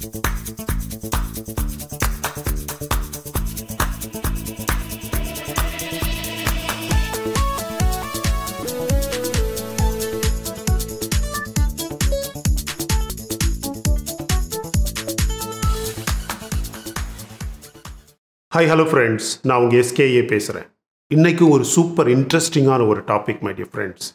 hi hello friends நான் உங்கள் SKA பேசுகிறேன் இன்னைக்கு ஒரு சூப்பர் இன்ட்ரெஸ்டிங்கான ஒரு topic my dear friends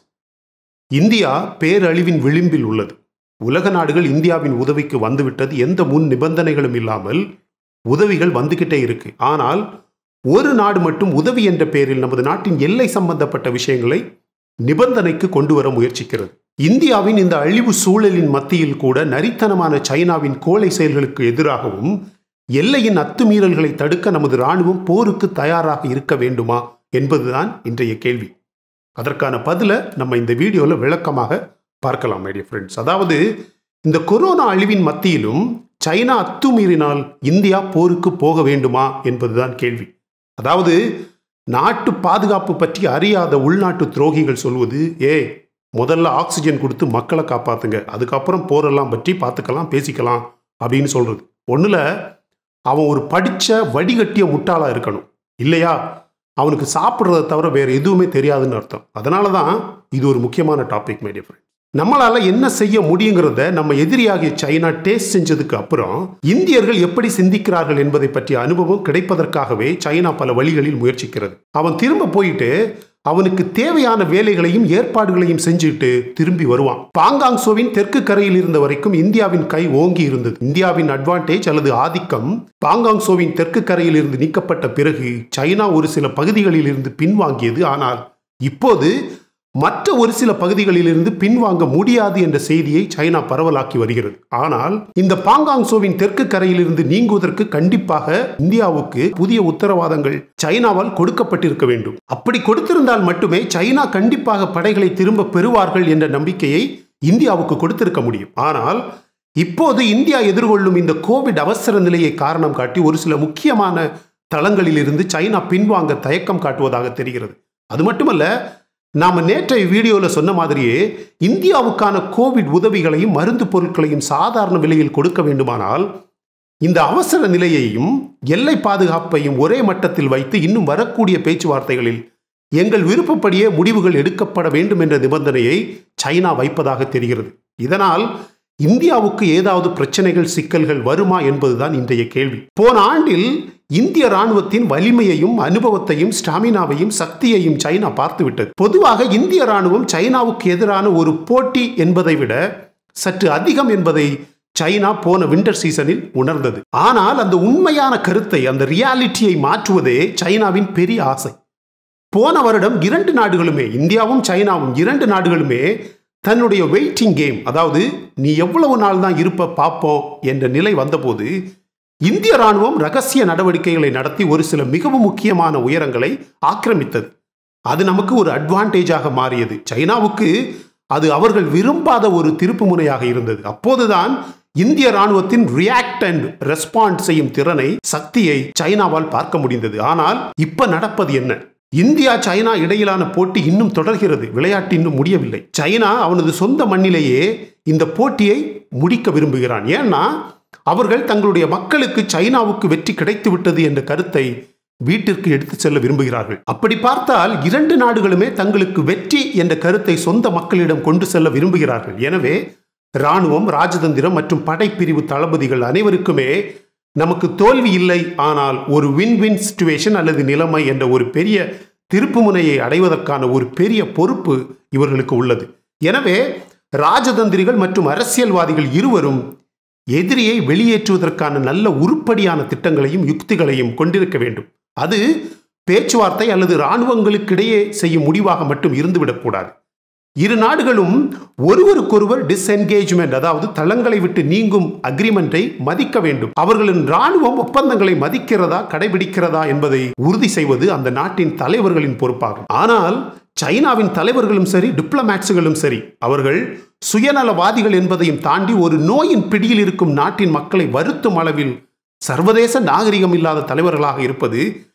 India பேரழிவின் விளிம்பில் உள்ளது உலக நாடுகள் இந்தியாவின் உதவிக்கு வந்துவிட்டது எந்த முன் நிபந்தனைகளும் இல்லாமல் உதவிகள் வந்துக்கிட்டே இருக்கு ஆனால் ஒரு நாடு மட்டும் உதவி என்ற பெயரில் நமது நாட்டின் எல்லை சம்பந்தப்பட்ட விஷயங்களை நிபந்தனைக்கு கொண்டு வர முயற்சிக்கிறது இந்தியாவின் இந்த அழிவு சூழலின் மத்தியில் கூட நரித்தனமான சைனாவின் கோழை செயல்களுக்கு எதிராகவும் எல்லையின் அத்துமீறல்களை தடுக்க நமது ராணுவம் போருக்கு தயாராக இருக்க வேண்டுமா என்பதுதான் இன்றைய கேள்வி அதற்கான பதிலை நம்ம இந்த வீடியோவில் விளக்கமாக பார்க்கலாம் மைடிய ஃப்ரெண்ட்ஸ் அதாவது இந்த கொரோனா அழிவின் மத்தியிலும் சைனா அத்துமீறினால் இந்தியா போருக்கு போக வேண்டுமா என்பதுதான் கேள்வி அதாவது நாட்டு பாதுகாப்பு பற்றி அறியாத உள்நாட்டு துரோகிகள் சொல்வது ஏய் முதல்ல ஆக்சிஜன் கொடுத்து மக்களை காப்பாத்துங்க அதுக்கப்புறம் போரெல்லாம் பற்றி பார்த்துக்கலாம் பேசிக்கலாம் அப்படின்னு சொல்றது ஒன்றுல அவன் ஒரு படித்த வடிகட்டிய முட்டாளா இருக்கணும் இல்லையா அவனுக்கு சாப்பிட்றத தவிர வேற எதுவுமே தெரியாதுன்னு அர்த்தம் அதனால தான் இது ஒரு முக்கியமான டாபிக் மைடிய ஃப்ரெண்ட் நம்மளால என்ன செய்ய முடியுங்கிறத நம்ம எதிரியாகிய சைனா டேஸ்ட் செஞ்சதுக்கு அப்புறம் இந்தியர்கள் எப்படி சிந்திக்கிறார்கள் என்பதை பற்றிய அனுபவம் கிடைப்பதற்காகவே சைனா பல வழிகளில் முயற்சிக்கிறது அவன் திரும்ப போயிட்டு அவனுக்கு தேவையான வேலைகளையும் ஏற்பாடுகளையும் செஞ்சுட்டு திரும்பி வருவான் பாங்காங்சோவின் தெற்கு கரையில் இருந்த வரைக்கும் இந்தியாவின் கை ஓங்கி இருந்தது இந்தியாவின் அட்வான்டேஜ் அல்லது ஆதிக்கம் பாங்காங்சோவின் தெற்கு கரையில் இருந்து நீக்கப்பட்ட பிறகு சைனா ஒரு சில பகுதிகளில் இருந்து பின்வாங்கியது ஆனால் இப்போது மற்ற ஒரு சில பகுதிகளிலிருந்து பின்வாங்க முடியாது என்ற செய்தியை சைனா பரவலாக்கி வருகிறது ஆனால் இந்த பாங்காங்சோவின் தெற்கு கரையிலிருந்து நீங்குவதற்கு கண்டிப்பாக இந்தியாவுக்கு புதிய உத்தரவாதங்கள் சைனாவால் கொடுக்கப்பட்டிருக்க வேண்டும் அப்படி கொடுத்திருந்தால் மட்டுமே சைனா கண்டிப்பாக படைகளை திரும்ப பெறுவார்கள் என்ற நம்பிக்கையை இந்தியாவுக்கு கொடுத்திருக்க முடியும் ஆனால் இப்போது இந்தியா எதிர்கொள்ளும் இந்த கோவிட் அவசர நிலையை காரணம் காட்டி ஒரு சில முக்கியமான தளங்களிலிருந்து சைனா பின்வாங்க தயக்கம் காட்டுவதாக தெரிகிறது அது மட்டுமல்ல நாம் நேற்றைய வீடியோவில் சொன்ன மாதிரியே இந்தியாவுக்கான கோவிட் உதவிகளையும் மருந்து பொருட்களையும் சாதாரண விலையில் கொடுக்க வேண்டுமானால் இந்த அவசர நிலையையும் எல்லை பாதுகாப்பையும் ஒரே மட்டத்தில் வைத்து இன்னும் வரக்கூடிய பேச்சுவார்த்தைகளில் எங்கள் விருப்பப்படியே முடிவுகள் எடுக்கப்பட வேண்டும் என்ற நிபந்தனையை சைனா வைப்பதாக தெரிகிறது இதனால் இந்தியாவுக்கு ஏதாவது பிரச்சனைகள் சிக்கல்கள் வருமா என்பதுதான் இன்றைய கேள்வி போன ஆண்டில் இந்திய ராணுவத்தின் வலிமையையும் அனுபவத்தையும் ஸ்டாமினாவையும் சக்தியையும் சைனா பார்த்துவிட்டது பொதுவாக இந்திய ராணுவம் சைனாவுக்கு எதிரான ஒரு போட்டி என்பதை விட சற்று அதிகம் என்பதை சைனா போன விண்டர் சீசனில் உணர்ந்தது ஆனால் அந்த உண்மையான கருத்தை அந்த ரியாலிட்டியை மாற்றுவதே சைனாவின் பெரிய ஆசை போன வருடம் இரண்டு நாடுகளுமே இந்தியாவும் சைனாவும் இரண்டு நாடுகளுமே தன்னுடைய வெயிட்டிங் கேம் அதாவது நீ எவ்வளவு நாள் தான் இருப்ப பார்ப்போம் என்ற நிலை வந்தபோது இந்திய ராணுவம் ரகசிய நடவடிக்கைகளை நடத்தி ஒரு சில மிகவும் முக்கியமான உயரங்களை ஆக்கிரமித்தது அது நமக்கு ஒரு அட்வான்டேஜாக மாறியது சைனாவுக்கு அது அவர்கள் விரும்பாத ஒரு திருப்பு முனையாக இருந்தது அப்போதுதான் இந்திய ராணுவத்தின் ரியாக்ட் அண்ட் ரெஸ்பாண்ட் செய்யும் திறனை சக்தியை சைனாவால் பார்க்க முடிந்தது ஆனால் இப்ப நடப்பது என்ன இந்தியா சைனா இடையிலான போட்டி இன்னும் தொடர்கிறது விளையாட்டு இன்னும் முடியவில்லை சைனா அவனது சொந்த மண்ணிலேயே இந்த போட்டியை முடிக்க விரும்புகிறான் ஏன்னா அவர்கள் தங்களுடைய மக்களுக்கு சைனாவுக்கு வெற்றி கிடைத்து விட்டது என்ற கருத்தை வீட்டிற்கு எடுத்து செல்ல விரும்புகிறார்கள் அப்படி பார்த்தால் இரண்டு நாடுகளுமே தங்களுக்கு வெற்றி என்ற கருத்தை சொந்த மக்களிடம் கொண்டு செல்ல விரும்புகிறார்கள் எனவே இராணுவம் ராஜதந்திரம் மற்றும் படைப்பிரிவு தளபதிகள் அனைவருக்குமே நமக்கு தோல்வி இல்லை ஆனால் ஒரு வின் வின் சுச்சுவேஷன் அல்லது நிலைமை என்ற ஒரு பெரிய திருப்புமுனையை அடைவதற்கான ஒரு பெரிய பொறுப்பு இவர்களுக்கு உள்ளது எனவே ராஜதந்திரிகள் மற்றும் அரசியல்வாதிகள் இருவரும் எதிரியை வெளியேற்றுவதற்கான நல்ல உருப்படியான திட்டங்களையும் யுக்திகளையும் கொண்டிருக்க வேண்டும் அது பேச்சுவார்த்தை அல்லது இராணுவங்களுக்கிடையே செய்யும் முடிவாக மட்டும் இருந்துவிடக்கூடாது இரு நாடுகளும் ஒருவருக்கொருவர் டிஸ்என்கேஜ்மெண்ட் அதாவது தளங்களை விட்டு நீங்கும் அக்ரிமெண்டை மதிக்க வேண்டும் அவர்களின் ராணுவம் ஒப்பந்தங்களை மதிக்கிறதா கடைபிடிக்கிறதா என்பதை உறுதி செய்வது அந்த நாட்டின் தலைவர்களின் பொறுப்பாகும் ஆனால் சைனாவின் தலைவர்களும் சரி டிப்ளமேட்ஸுகளும் சரி அவர்கள் சுயநலவாதிகள் என்பதையும் தாண்டி ஒரு நோயின் பிடியில் இருக்கும் நாட்டின் மக்களை வருத்தும் அளவில் சர்வதேச நாகரிகம் இல்லாத தலைவர்களாக இருப்பது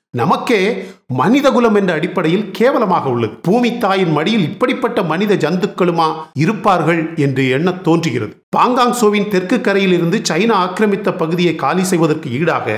நமக்கே மனிதகுலம் என்ற அடிப்படையில் கேவலமாக உள்ளது பூமி தாயின் மடியில் இப்படிப்பட்ட மனித ஜந்துக்களுமா இருப்பார்கள் என்று எண்ண தோன்றுகிறது பாங்காங் சோவின் தெற்கு கரையில் இருந்து சைனா ஆக்கிரமித்த பகுதியை காலி செய்வதற்கு ஈடாக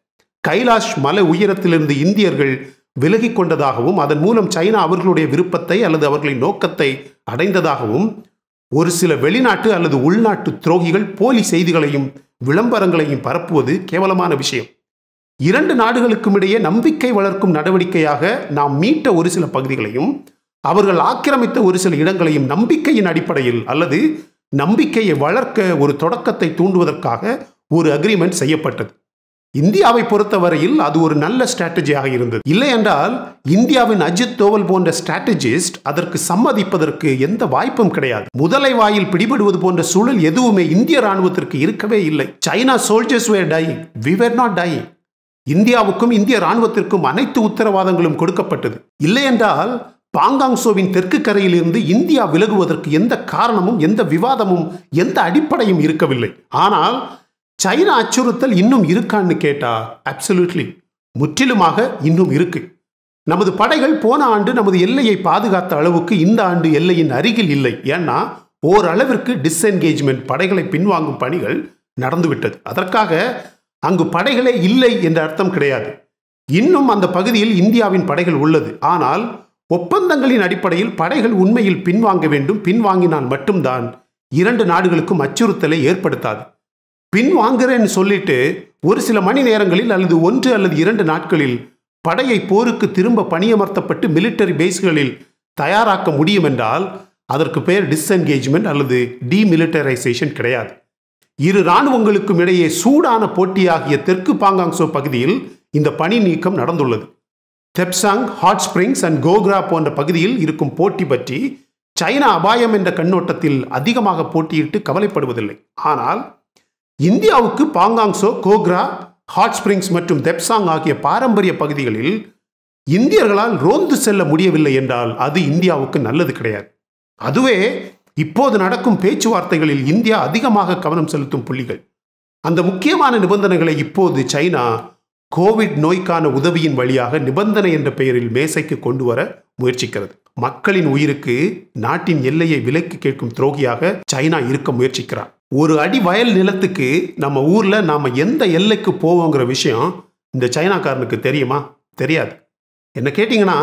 கைலாஷ் மலை உயரத்திலிருந்து இந்தியர்கள் விலகிக் கொண்டதாகவும் அதன் மூலம் சைனா அவர்களுடைய விருப்பத்தை அல்லது அவர்களின் நோக்கத்தை அடைந்ததாகவும் ஒரு சில வெளிநாட்டு அல்லது உள்நாட்டு துரோகிகள் போலி செய்திகளையும் விளம்பரங்களையும் பரப்புவது கேவலமான விஷயம் இரண்டு நாடுகளுக்கும் இடையே நம்பிக்கை வளர்க்கும் நடவடிக்கையாக நாம் மீட்ட ஒரு சில பகுதிகளையும் அவர்கள் ஆக்கிரமித்த ஒரு சில இடங்களையும் நம்பிக்கையின் அடிப்படையில் அல்லது நம்பிக்கையை வளர்க்க ஒரு தொடக்கத்தை தூண்டுவதற்காக ஒரு அக்ரிமெண்ட் செய்யப்பட்டது இந்தியாவை பொறுத்தவரையில் அது ஒரு நல்ல ஸ்ட்ராட்டஜியாக இருந்தது இல்லை என்றால் இந்தியாவின் அஜித் தோவல் போன்ற ஸ்ட்ராட்டஜிஸ்ட் அதற்கு சம்மதிப்பதற்கு எந்த வாய்ப்பும் கிடையாது முதலை வாயில் பிடிபடுவது போன்ற சூழல் எதுவுமே இந்திய ராணுவத்திற்கு இருக்கவே இல்லை China soldiers were die we were not die இந்தியாவுக்கும் இந்திய ராணுவத்திற்கும் அனைத்து உத்தரவாதங்களும் கொடுக்கப்பட்டது இல்லை என்றால் பாங்காங்சோவின் தெற்கு கரையில் இருந்து இந்தியா விலகுவதற்கு எந்த காரணமும் எந்த விவாதமும் எந்த அடிப்படையும் இருக்கவில்லை ஆனால் சைனா அச்சுறுத்தல் இன்னும் இருக்கான்னு கேட்டா அப்சல்யூட்லி முற்றிலுமாக இன்னும் இருக்கு நமது படைகள் போன ஆண்டு நமது எல்லையை பாதுகாத்த அளவுக்கு இந்த ஆண்டு எல்லையின் அருகில் இல்லை ஏன்னா ஓரளவிற்கு டிஸ்என்கேஜ்மெண்ட் படைகளை பின்வாங்கும் பணிகள் நடந்துவிட்டது அதற்காக அங்கு படைகளே இல்லை என்ற அர்த்தம் கிடையாது இன்னும் அந்த பகுதியில் இந்தியாவின் படைகள் உள்ளது ஆனால் ஒப்பந்தங்களின் அடிப்படையில் படைகள் உண்மையில் பின்வாங்க வேண்டும் பின்வாங்கினால் மட்டும்தான் இரண்டு நாடுகளுக்கும் அச்சுறுத்தலை ஏற்படுத்தாது பின்வாங்குறேன்னு சொல்லிட்டு ஒரு சில மணி நேரங்களில் அல்லது ஒன்று அல்லது இரண்டு நாட்களில் படையை போருக்கு திரும்ப பணியமர்த்தப்பட்டு மிலிட்டரி பேஸ்களில் தயாராக்க முடியும் என்றால் அதற்கு பெயர் டிஸ்என்கேஜ்மெண்ட் அல்லது டிமிலிட்டரைசேஷன் கிடையாது இரு இராணுவங்களுக்கும் இடையே சூடான போட்டியாகிய தெற்கு பாங்காங்சோ பகுதியில் இந்த பணி நீக்கம் நடந்துள்ளது Depsang hot springs and Gogra போன்ற பகுதியில் இருக்கும் போட்டி பற்றி சைனா அபாயம் என்ற கண்ணோட்டத்தில் அதிகமாக போட்டியிட்டு கவலைப்படுவதில்லை ஆனால் இந்தியாவுக்கு பாங்காங்சோ கோக்ரா ஹாட் ஸ்பிரிங்ஸ் மற்றும் தெப்சாங் ஆகிய பாரம்பரிய பகுதிகளில் இந்தியர்களால் ரோந்து செல்ல முடியவில்லை என்றால் அது இந்தியாவுக்கு நல்லது கிடையாது அதுவே இப்போது நடக்கும் பேச்சுவார்த்தைகளில் இந்தியா அதிகமாக கவனம் செலுத்தும் புள்ளிகள் அந்த முக்கியமான நிபந்தனைகளை இப்போது சைனா கோவிட் நோய்க்கான உதவியின் வழியாக நிபந்தனை என்ற பெயரில் மேசைக்கு கொண்டு வர முயற்சிக்கிறது மக்களின் உயிருக்கு நாட்டின் எல்லையை விலைக்கு கேட்கும் துரோகியாக சைனா இருக்க முயற்சிக்கிறார் ஒரு அடி வயல் நிலத்துக்கு நம்ம ஊர்ல நாம எந்த எல்லைக்கு போவோங்கிற விஷயம் இந்த சைனாக்காரனுக்கு தெரியுமா தெரியாது என்ன கேட்டிங்கன்னா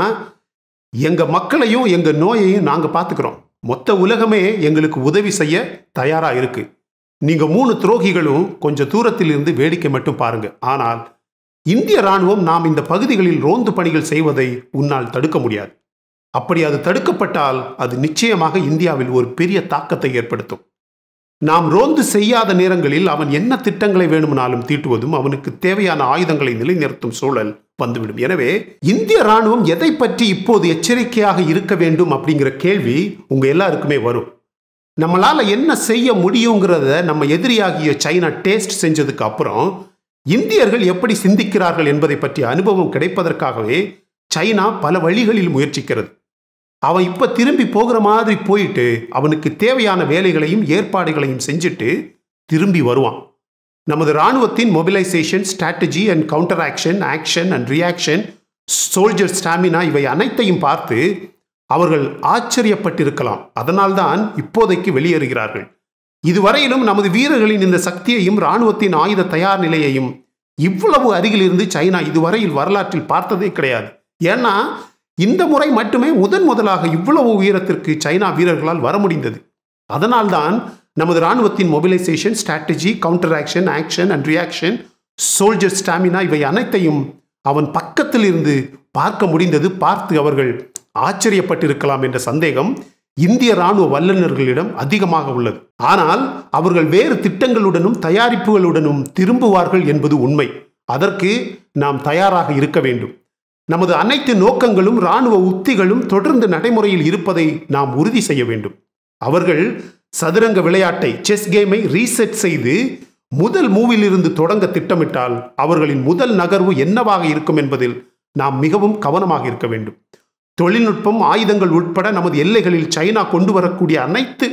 எங்க மக்களையும் எங்க நோயையும் நாங்க பார்த்துக்கிறோம் மொத்த உலகமே எங்களுக்கு உதவி செய்ய தயாரா இருக்கு நீங்க மூணு துரோகிகளும் கொஞ்சம் தூரத்தில் இருந்து வேடிக்கை மட்டும் பாருங்க ஆனால் இந்திய ராணுவம் நாம் இந்த பகுதிகளில் ரோந்து பணிகள் செய்வதை உன்னால் தடுக்க முடியாது அப்படி அது தடுக்கப்பட்டால் அது நிச்சயமாக இந்தியாவில் ஒரு பெரிய தாக்கத்தை ஏற்படுத்தும் நாம் ரோந்து செய்யாத நேரங்களில் அவன் என்ன திட்டங்களை வேணுமானாலும் தீட்டுவதும் அவனுக்கு தேவையான ஆயுதங்களை நிலைநிறுத்தும் சூழல் வந்துவிடும் எனவே இந்திய ராணுவம் எதை பற்றி இப்போது எச்சரிக்கையாக இருக்க வேண்டும் அப்படிங்கிற கேள்வி உங்க எல்லாருக்குமே வரும் நம்மளால என்ன செய்ய முடியுங்கிறத நம்ம எதிரியாகிய சைனா டேஸ்ட் செஞ்சதுக்கு அப்புறம் இந்தியர்கள் எப்படி சிந்திக்கிறார்கள் என்பதை பற்றிய அனுபவம் கிடைப்பதற்காகவே சைனா பல வழிகளில் முயற்சிக்கிறது அவன் இப்ப திரும்பி போகிற மாதிரி போயிட்டு அவனுக்கு தேவையான வேலைகளையும் ஏற்பாடுகளையும் செஞ்சுட்டு திரும்பி வருவான் நமது இராணுவத்தின் mobilisation strategy and counter action action and reaction soldier stamina இவை அனைத்தையும் பார்த்து அவர்கள் ஆச்சரியப்பட்டிருக்கலாம் அதனால்தான் இப்போதைக்கு வெளியேறுகிறார்கள் இதுவரையிலும் நமது வீரர்களின் இந்த சக்தியையும் இராணுவத்தின் ஆயுத தயார் நிலையையும் இவ்வளவு அருகிலிருந்து சைனா இதுவரையில் வரலாற்றில் பார்த்ததே கிடையாது ஏன்னா இந்த முறை மட்டுமே முதன் முதலாக இவ்வளவு உயரத்திற்கு சைனா வீரர்களால் வர முடிந்தது அதனால்தான் நமது இராணுவத்தின் mobilisation strategy counter action action and reaction soldier stamina இவை அனைத்தையும் அவன் பக்கத்தில் இருந்து பார்க்க முடிந்தது பார்த்து அவர்கள் ஆச்சரியப்பட்டிருக்கலாம் என்ற சந்தேகம் இந்திய ராணுவ வல்லுநர்களிடம் அதிகமாக உள்ளது ஆனால் அவர்கள் வேறு திட்டங்களுடனும் தயாரிப்புகளுடனும் திரும்புவார்கள் என்பது உண்மை அதற்கு நாம் தயாராக இருக்க வேண்டும் நமது அனைத்து நோக்கங்களும் இராணுவ உத்திகளும் தொடர்ந்து நடைமுறையில் இருப்பதை நாம் உறுதி செய்ய வேண்டும் அவர்கள் சதுரங்க விளையாட்டை செஸ் கேமை ரீசெட் செய்து முதல் மூவிலிருந்து தொடங்க திட்டமிட்டால் அவர்களின் முதல் நகர்வு என்னவாக இருக்கும் என்பதில் நாம் மிகவும் கவனமாக இருக்க வேண்டும் தொழில்நுட்பம் ஆயுதங்கள் உட்பட நமது எல்லைகளில் சைனா கொண்டு வரக்கூடிய அனைத்து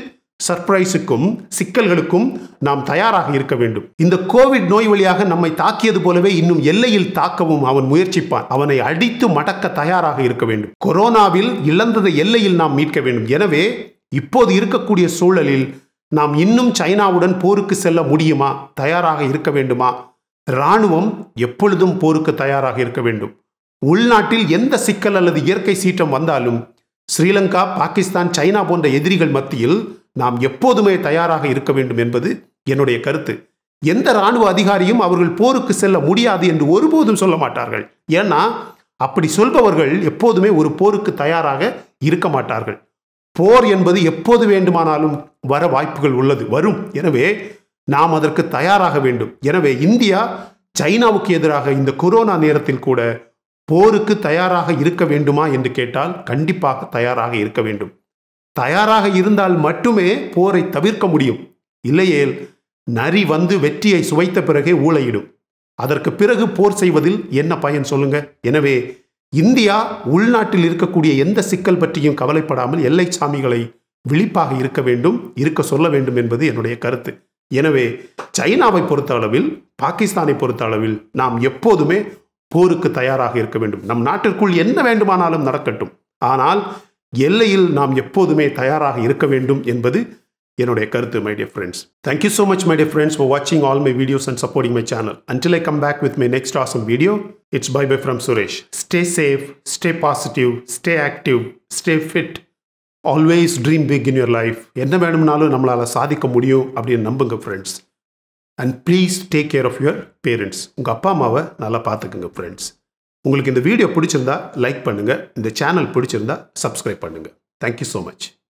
சர்ப்ரைஸுக்கும் சிக்கல்களுக்கும் நாம் தயாராக இருக்க வேண்டும் இந்த கோவிட் நோய் வழியாக நம்மை தாக்கியது போலவே இன்னும் எல்லையில் தாக்கவும் அவன் முயற்சிப்பான் அவனை அடித்து மடக்க தயாராக இருக்க வேண்டும் கொரோனாவில் இழந்ததை எல்லையில் நாம் மீட்க வேண்டும் எனவே இப்போது இருக்கக்கூடிய சூழலில் நாம் இன்னும் சைனாவுடன் போருக்கு செல்ல முடியுமா தயாராக இருக்க வேண்டுமா இராணுவம் எப்பொழுதும் போருக்கு தயாராக இருக்க வேண்டும் உள்நாட்டில் எந்த சிக்கல் அல்லது இயற்கை சீற்றம் வந்தாலும் ஸ்ரீலங்கா பாகிஸ்தான் சைனா போன்ற எதிரிகள் மத்தியில் நாம் எப்போதுமே தயாராக இருக்க வேண்டும் என்பது என்னுடைய கருத்து எந்த இராணுவ அதிகாரியும் அவர்கள் போருக்கு செல்ல முடியாது என்று ஒருபோதும் சொல்ல மாட்டார்கள் ஏன்னா அப்படி சொல்பவர்கள் எப்போதுமே ஒரு போருக்கு தயாராக இருக்க மாட்டார்கள் போர் என்பது எப்போது வேண்டுமானாலும் வர வாய்ப்புகள் உள்ளது வரும் எனவே நாம் அதற்கு தயாராக வேண்டும் எனவே இந்தியா சைனாவுக்கு எதிராக இந்த கொரோனா நேரத்தில் கூட போருக்கு தயாராக இருக்க வேண்டுமா என்று கேட்டால் கண்டிப்பாக தயாராக இருக்க வேண்டும் தயாராக இருந்தால் மட்டுமே போரை தவிர்க்க முடியும் இல்லையேல் நரி வந்து வெற்றியை சுவைத்த பிறகே ஊழையிடும் அதற்கு பிறகு போர் செய்வதில் என்ன பயன் சொல்லுங்க எனவே இந்தியா உள்நாட்டில் இருக்கக்கூடிய எந்த சிக்கல் பற்றியும் கவலைப்படாமல் எல்லை சாமிகளை விழிப்பாக இருக்க வேண்டும் இருக்க சொல்ல வேண்டும் என்பது என்னுடைய கருத்து எனவே சைனாவை பொறுத்த அளவில் பாகிஸ்தானை பொறுத்த அளவில் நாம் எப்போதுமே போருக்கு தயாராக இருக்க வேண்டும் நம் நாட்டிற்குள் என்ன வேண்டுமானாலும் நடக்கட்டும் ஆனால் எல்லையில் நாம் எப்போதுமே தயாராக இருக்க வேண்டும் என்பது என்னுடைய கருத்து my dear friends thank you so much my dear friends for வாட்சிங் all my videos and supporting my channel until I come back with my next awesome video it's bye bye from Suresh stay safe stay positive stay active stay fit always dream big in your life என்ன வேணும்னாலும் நம்மளால் சாதிக்க முடியும் அப்படின்னு நம்புங்க friends and please take care of your parents உங்கள் அப்பா அம்மாவை நல்லா பார்த்துக்குங்க ஃப்ரெண்ட்ஸ் உங்களுக்கு இந்த வீடியோ பிடிச்சிருந்தா லைக் பண்ணுங்கள் இந்த சேனல் பிடிச்சிருந்தா சப்ஸ்கிரைப் பண்ணுங்கள் தேங்க்யூ ஸோ மச்